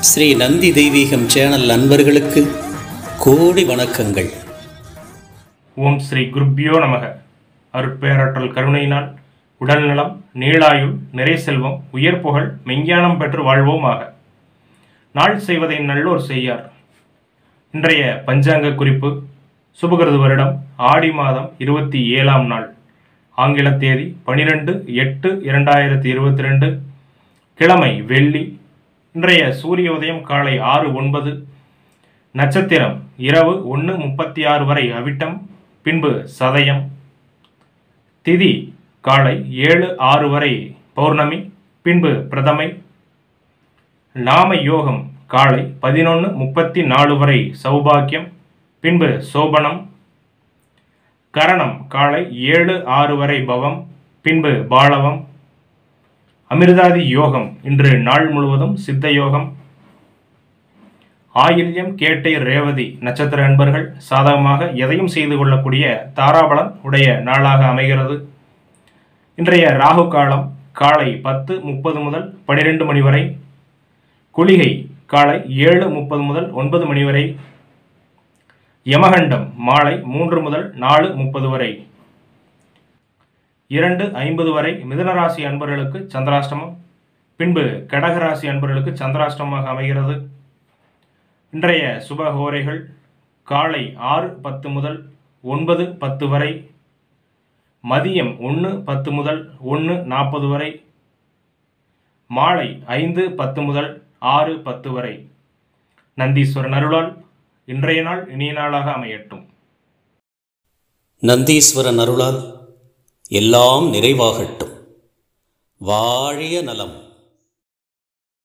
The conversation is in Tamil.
ஸ்ரீ நந்தி தெய்வீகம் சேனல் நண்பர்களுக்கு கோடி வணக்கங்கள் ஓம் ஸ்ரீ குருப்பியோ நமக அருட்பேராற்றல் கருணையினால் உடல்நலம் நீளாயுள் நிறை செல்வம் உயர் புகழ் மெஞ்ஞானம் பெற்று வாழ்வோமாக நாள் செய்வதை நல்லோர் செய்யார் இன்றைய பஞ்சாங்க குறிப்பு சுபகிருது வருடம் ஆடி மாதம் இருபத்தி ஏழாம் நாள் ஆங்கில தேதி பனிரெண்டு எட்டு இரண்டாயிரத்தி இருபத்தி ரெண்டு கிழமை வெள்ளி இன்றைய சூரிய உதயம் காலை ஆறு ஒன்பது நட்சத்திரம் இரவு ஒன்று முப்பத்தி ஆறு வரை அவிட்டம் பின்பு சதயம் திதி காலை ஏழு ஆறு வரை பௌர்ணமி பின்பு பிரதமை நாம யோகம் காலை பதினொன்று முப்பத்தி நாலு வரை சௌபாக்கியம் பின்பு சோபனம் கரணம் காலை ஏழு ஆறு வரை பவம் பின்பு பாலவம் அமிர்தாதி யோகம் இன்று நாள் முழுவதும் சித்த யோகம் ஆயில்யம் கேட்டை ரேவதி நட்சத்திர அன்பர்கள் சாதகமாக எதையும் செய்து கொள்ளக்கூடிய தாராபலம் உடைய நாளாக அமைகிறது இன்றைய ராகு காலம் காலை பத்து முப்பது முதல் பனிரெண்டு மணி வரை குளிகை காலை ஏழு முப்பது முதல் ஒன்பது மணி வரை யமகண்டம் மாலை மூன்று முதல் நாலு முப்பது வரை இரண்டு ஐம்பது வரை மிதுனராசி அன்பர்களுக்கு சந்திராஷ்டமம் பின்பு கடகராசி அன்பர்களுக்கு சந்திராஷ்டமமாக அமைகிறது இன்றைய சுப ஹோரைகள் காலை ஆறு பத்து முதல் ஒன்பது பத்து வரை மதியம் ஒன்று பத்து முதல் ஒன்று நாற்பது வரை மாலை ஐந்து பத்து முதல் ஆறு பத்து வரை நந்தீஸ்வரன் அருளால் இன்றைய நாள் இனிய நாளாக அமையட்டும் நந்தீஸ்வரன் அருளால் எல்லாம் நிறைவாகட்டும் வாழிய நலம்